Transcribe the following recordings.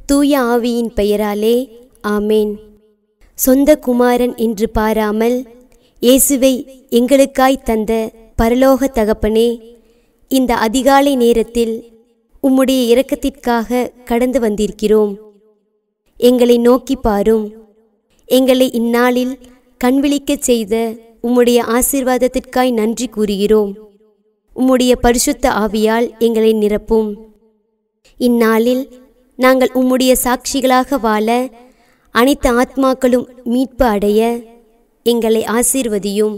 தூய ஆவியின் பெயராலே ஆமேன் சொந்த குமாரன் என்று பாராமல் இயேசுவை எங்களுக்காய் தந்த பரலோக தகப்பனே இந்த அதிகாலை நேரத்தில் உம்முடைய இரக்கத்திற்காக கடந்து வந்திருக்கிறோம் எங்களை நோக்கி பாரும் எங்களை இந்நாளில் கண்விழிக்கச் செய்த உம்முடைய ஆசீர்வாதத்திற்காய் நன்றி கூறுகிறோம் உம்முடைய பரிசுத்த ஆவியால் எங்களை நிரப்பும் இந்நாளில் நாங்கள் உம்முடைய சாட்சிகளாக வாழ அனைத்து ஆத்மாக்களும் மீட்பு அடைய எங்களை ஆசீர்வதியும்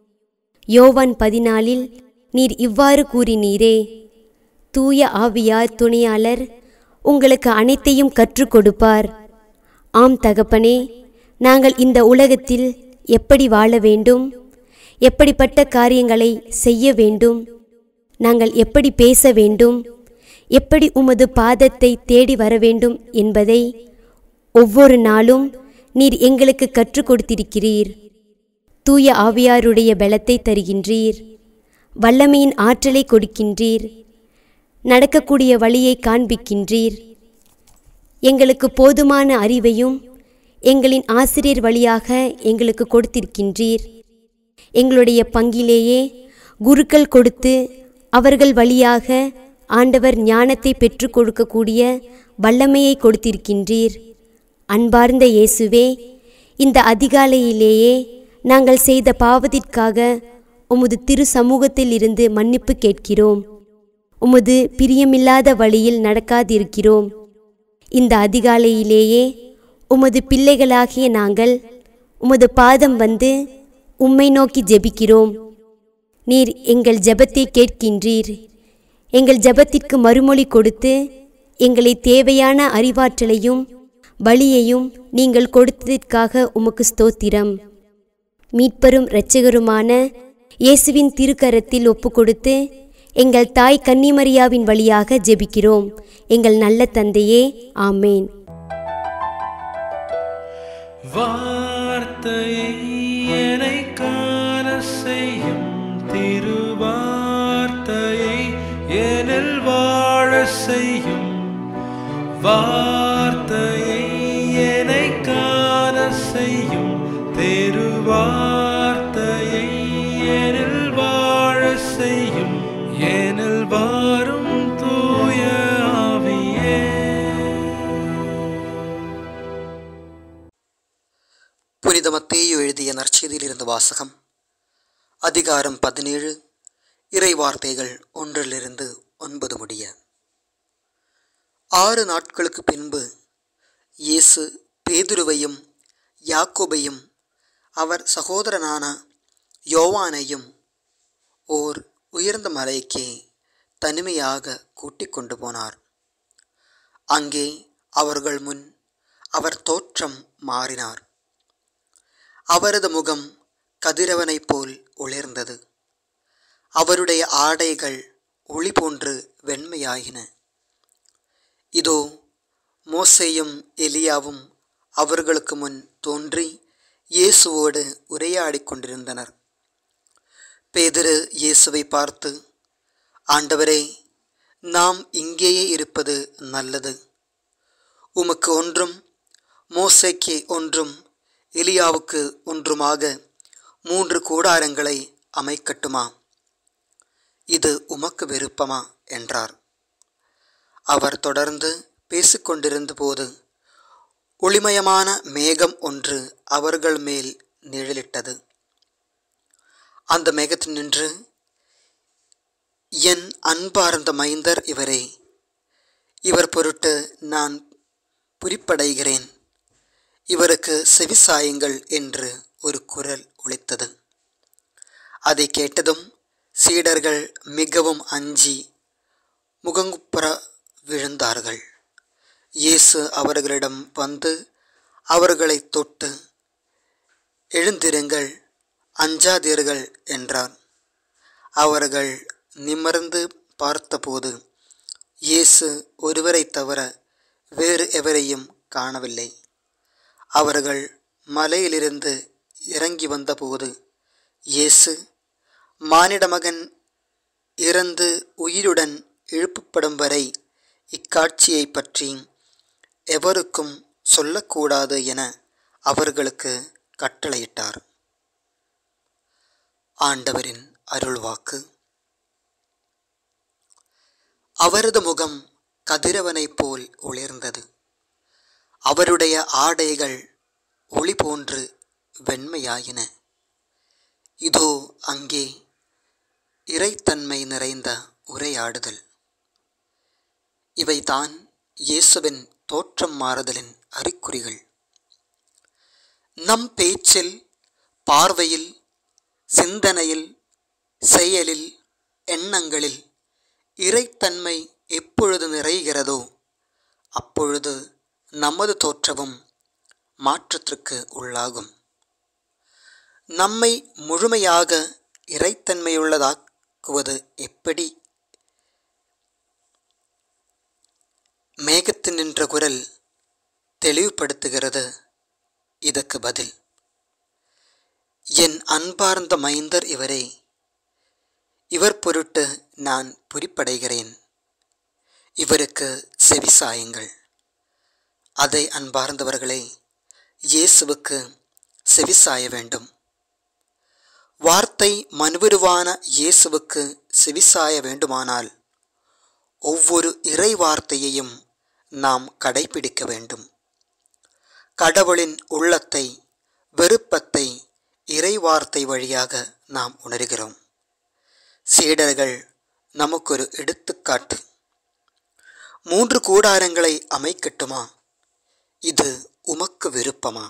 யோவான் பதினாலில் நீர் இவ்வாறு கூறினீரே தூய ஆவியார் துணையாளர் உங்களுக்கு அனைத்தையும் கற்றுக் கொடுப்பார் ஆம் தகப்பனே நாங்கள் இந்த உலகத்தில் எப்படி வாழ வேண்டும் எப்படிப்பட்ட காரியங்களை செய்ய வேண்டும் நாங்கள் எப்படி பேச வேண்டும் எப்படி உமது பாதத்தை தேடி வர வேண்டும் என்பதை ஒவ்வொரு நாளும் நீர் எங்களுக்கு கற்றுக் கொடுத்திருக்கிறீர் தூய ஆவியாருடைய பலத்தை தருகின்றீர் வல்லமையின் ஆற்றலை கொடுக்கின்றீர் நடக்கக்கூடிய வழியை காண்பிக்கின்றீர் எங்களுக்கு போதுமான அறிவையும் எங்களின் ஆசிரியர் வழியாக எங்களுக்கு கொடுத்திருக்கின்றீர் எங்களுடைய பங்கிலேயே குருக்கள் கொடுத்து அவர்கள் வழியாக ஆண்டவர் ஞானத்தை பெற்றுக் கொடுக்கக்கூடிய வல்லமையை கொடுத்திருக்கின்றீர் அன்பார்ந்த இயேசுவே இந்த அதிகாலையிலேயே நாங்கள் செய்த பாவத்திற்காக உமது திரு சமூகத்தில் இருந்து மன்னிப்பு கேட்கிறோம் உமது பிரியமில்லாத வழியில் நடக்காதிருக்கிறோம் இந்த அதிகாலையிலேயே உமது பிள்ளைகளாகிய நாங்கள் உமது பாதம் வந்து உம்மை நோக்கி ஜெபிக்கிறோம் நீர் எங்கள் ஜெபத்தை கேட்கின்றீர் எங்கள் ஜெபத்திற்கு மறுமொழி கொடுத்து எங்களை தேவையான அறிவாற்றலையும் வழியையும் நீங்கள் கொடுத்ததற்காக உமக்கு ஸ்தோத்திரம் மீட்பரும் இரட்சகருமான இயேசுவின் திருக்கரத்தில் ஒப்புக்கொடுத்து எங்கள் தாய் கன்னிமரியாவின் வழியாக ஜெபிக்கிறோம் எங்கள் நல்ல தந்தையே ஆமேன் வார்த்தையை என்னை காண செய்யும் திருவார்த்தையை எனில் வாழ செய்யும் வார்த்தையை என்னை காண செய்யும் திருவார்த்தையை எனில் வாழ செய்யும் எனில் வாரும் தூய ஆவியே புனித மத்தேயு எழுதிய நற்செய்தியிலிருந்து வாசகம் அதிகாரம் பதினேழு இறை வார்த்தைகள் ஒன்றிலிருந்து ஒன்பது முடிய ஆறு நாட்களுக்கு பின்பு இயேசு பேதுருவையும் யாக்கோபையும் அவர் சகோதரனான யோவானையும் ஓர் உயர்ந்த மலைக்கு தனிமையாக கூட்டிக் கொண்டு போனார் அங்கே அவர்கள் முன் அவர் தோற்றம் மாறினார் அவரது முகம் கதிரவனைப் போல் ஒளிர்ந்தது அவருடைய ஆடைகள் ஒளி போன்று வெண்மையாயின இதோ மோசேயும் எலியாவும் அவர்களுக்கு முன் தோன்றி இயேசுவோடு உரையாடிக் கொண்டிருந்தனர் பேதுரு இயேசுவை பார்த்து ஆண்டவரே நாம் இங்கேயே இருப்பது நல்லது உமக்கு ஒன்றும் மோசேக்கு ஒன்றும் எலியாவுக்கு ஒன்றுமாக மூன்று கூடாரங்களை அமைக்கட்டுமா இது உமக்கு விருப்பமா என்றார் அவர் தொடர்ந்து பேசிக்கொண்டிருந்த போது ஒளிமயமான மேகம் ஒன்று அவர்கள் மேல் நிழலிட்டது அந்த மேகத்தினின்று என் அன்பார்ந்த மைந்தர் இவரே இவர் பொருட்டு நான் புரிப்படைகிறேன் இவருக்கு செவிசாயுங்கள் என்று ஒரு குரல் ஒலித்தது அதை கேட்டதும் சீடர்கள் மிகவும் அஞ்சி முகங்குப்புற விழுந்தார்கள் இயேசு அவர்களிடம் வந்து அவர்களை தொட்டு எழுந்திருங்கள் அஞ்சாதீர்கள் என்றார் அவர்கள் நிமிர்ந்து பார்த்தபோது இயேசு ஒருவரைத் தவிர வேறு எவரையும் காணவில்லை அவர்கள் மலையிலிருந்து இறங்கி வந்தபோது இயேசு மானிடமகன் இறந்து உயிருடன் எழுப்பப்படும் வரை இக்காட்சியை பற்றி எவருக்கும் சொல்லக்கூடாது என அவர்களுக்கு கட்டளையிட்டார் ஆண்டவரின் அருள்வாக்கு அவரது முகம் கதிரவனைப் போல் ஒளிர்ந்தது அவருடைய ஆடைகள் ஒளி போன்று வெண்மையாயின இதோ அங்கே இறைத்தன்மை நிறைந்த உரையாடுதல் இவைதான் இயேசுவின் தோற்றம் மாறுதலின் அறிகுறிகள் நம் பேச்சில் பார்வையில் சிந்தனையில் செயலில் எண்ணங்களில் இறைத்தன்மை எப்பொழுது நிறைகிறதோ அப்பொழுது நமது தோற்றமும் மாற்றத்திற்கு உள்ளாகும் நம்மை முழுமையாக இறைத்தன்மையுள்ளதாக்குவது எப்படி மேகத்தில் நின்ற குரல் தெளிவுபடுத்துகிறது இதற்கு பதில் என் அன்பார்ந்த மைந்தர் இவரே இவர் பொருட்டு நான் புரிப்படைகிறேன் இவருக்கு செவிசாயுங்கள் அதை அன்பார்ந்தவர்களே இயேசுவுக்கு செவிசாய வேண்டும் வார்த்தை மனுவிருவான இயேசுவுக்கு செவிசாய வேண்டுமானால் ஒவ்வொரு இறை வார்த்தையையும் நாம் கடைபிடிக்க வேண்டும் கடவுளின் உள்ளத்தை விருப்பத்தை இறை வார்த்தை வழியாக நாம் உணர்கிறோம் சீடர்கள் நமக்கொரு எடுத்துக்காட்டு மூன்று கூடாரங்களை அமைக்கட்டுமா இது உமக்கு விருப்பமா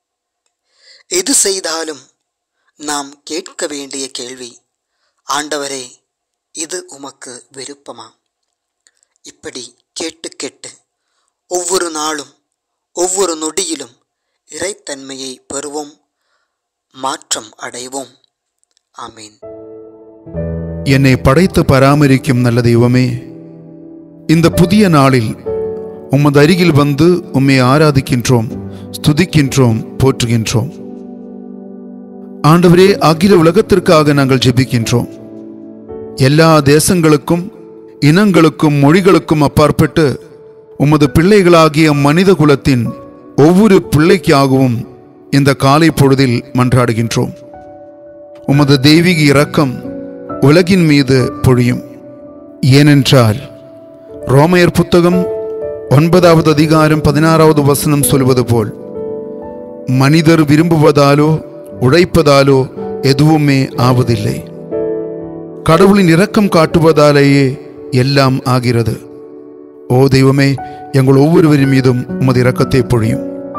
எது செய்தாலும் நாம் கேட்க வேண்டிய கேள்வி ஆண்டவரே இது உமக்கு விருப்பமா இப்படி கேட்டு கேட்டு ஒவ்வொரு நாளும் ஒவ்வொரு நொடியிலும் இறைத்தன்மையை பெறுவோம் மாற்றம் அடைவோம் ஆமீன் என்னை படைத்து பராமரிக்கும் நல்ல தெய்வமே இந்த புதிய நாளில் உமது அருகில் வந்து உம்மை ஆராதிக்கின்றோம் ஸ்துதிக்கின்றோம் போற்றுகின்றோம் ஆண்டவரே அகில உலகத்திற்காக நாங்கள் ஜெபிக்கின்றோம் எல்லா தேசங்களுக்கும் இனங்களுக்கும் மொழிகளுக்கும் அப்பாற்பட்டு உமது பிள்ளைகளாகிய மனித குலத்தின் ஒவ்வொரு பிள்ளைக்காகவும் இந்த காலை பொழுதில் மன்றாடுகின்றோம் உமது தெய்வீக இரக்கம் உலகின் மீது பொழியும் ஏனென்றால் ரோமையர் புத்தகம் ஒன்பதாவது அதிகாரம் பதினாறாவது வசனம் சொல்வது போல் மனிதர் விரும்புவதாலோ உழைப்பதாலோ எதுவுமே ஆவதில்லை கடவுளின் இரக்கம் காட்டுவதாலேயே எல்லாம் ஆகிறது ஓ தெய்வமே எங்கள் ஒவ்வொருவரின் மீதும் உமது இரக்கத்தை பொழியும்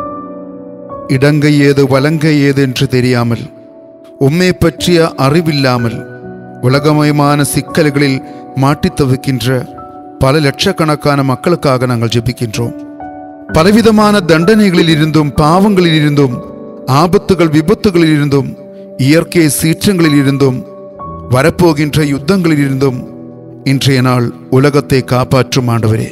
இடங்கை ஏது வலங்கை ஏது என்று தெரியாமல் உம்மை பற்றிய அறிவில்லாமல் உலகமயமான சிக்கல்களில் மாட்டித் தவிக்கின்ற பல லட்சக்கணக்கான மக்களுக்காக நாங்கள் ஜெபிக்கின்றோம் பலவிதமான தண்டனைகளில் இருந்தும் பாவங்களில் இருந்தும் ஆபத்துகள் விபத்துகளில் இருந்தும் இயற்கை சீற்றங்களில் இருந்தும் வரப்போகின்ற யுத்தங்களில் இருந்தும் இன்றைய நாள் உலகத்தை காப்பாற்றும் ஆண்டவரே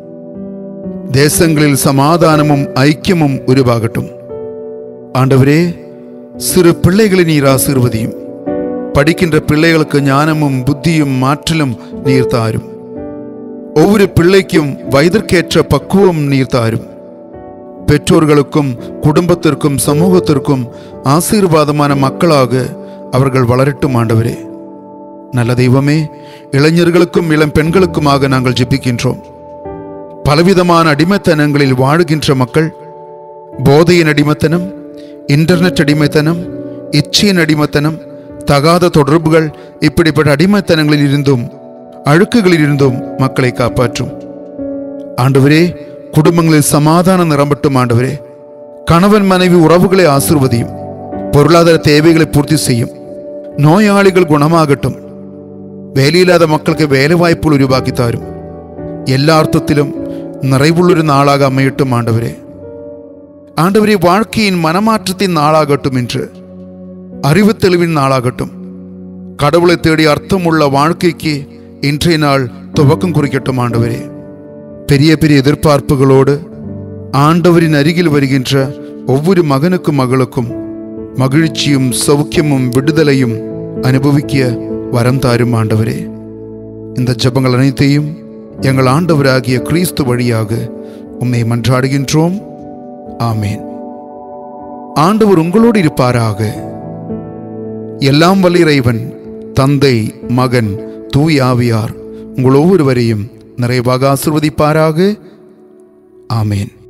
தேசங்களில் சமாதானமும் ஐக்கியமும் உருவாகட்டும் ஆண்டவரே சிறு பிள்ளைகளை நீர் ஆசீர்வதியும் படிக்கின்ற பிள்ளைகளுக்கு ஞானமும் புத்தியும் மாற்றலும் நீர் தாரும் ஒவ்வொரு பிள்ளைக்கும் வயதிற்கேற்ற பக்குவம் நீர் தாரும் பெற்றோர்களுக்கும் குடும்பத்திற்கும் சமூகத்திற்கும் ஆசீர்வாதமான மக்களாக அவர்கள் வளரட்டும் ஆண்டவரே நல்ல தெய்வமே இளைஞர்களுக்கும் இளம் பெண்களுக்குமாக நாங்கள் ஜெபிக்கின்றோம் பலவிதமான அடிமைத்தனங்களில் வாழுகின்ற மக்கள் போதையின் அடிமைத்தனம் இன்டர்நெட் அடிமைத்தனம் இச்சையின் அடிமைத்தனம் தகாத தொடர்புகள் இப்படிப்பட்ட அடிமைத்தனங்களில் இருந்தும் அழுக்குகளில் இருந்தும் மக்களை காப்பாற்றும் ஆண்டவரே குடும்பங்களில் சமாதானம் நிரம்பட்டும் ஆண்டவரே கணவன் மனைவி உறவுகளை ஆசிர்வதியும் பொருளாதார தேவைகளை பூர்த்தி செய்யும் நோயாளிகள் குணமாகட்டும் വേലയില്ലാത്ത മക്കൾക്ക് വേല വായ്പകൾ ഉരുവാക്കി തരും എല്ലാ അർത്ഥത്തിലും നിറവുള്ളൊരു നാളാക അമ്മയിട്ടും ആണ്ടവരെ ஆண்டவரே வாழ்க்கையின் மனமாற்றத்தின் நாளாகட்டும் என்று அறிவு தெளிவின் நாளாகட்டும் கடவுளை தேடி அர்த்தமுள்ள வாழ்க்கைக்கு இன்றைய நாள் துவக்கம் குறிக்கட்டும் ஆண்டவரே பெரிய பெரிய எதிர்பார்ப்புகளோடு ஆண்டவரின் அருகில் வருகின்ற ஒவ்வொரு மகனுக்கும் மகளுக்கும் மகிழ்ச்சியும் சௌக்கியமும் விடுதலையும் அனுபவிக்க வரம் தாரும் ஆண்டவரே இந்த ஜெபங்கள் அனைத்தையும் எங்கள் ஆண்டவராகிய கிறிஸ்து வழியாக உம்மை மன்றாடுகின்றோம் ஆமேன் ஆண்டவர் உங்களோடு இருப்பாராக எல்லாம் வல்ல இறைவன் தந்தை மகன் தூய் ஆவியார் உங்கள் ஒவ்வொருவரையும் நிறைவாக ஆசிர்வதிப்பாராக ஆமேன்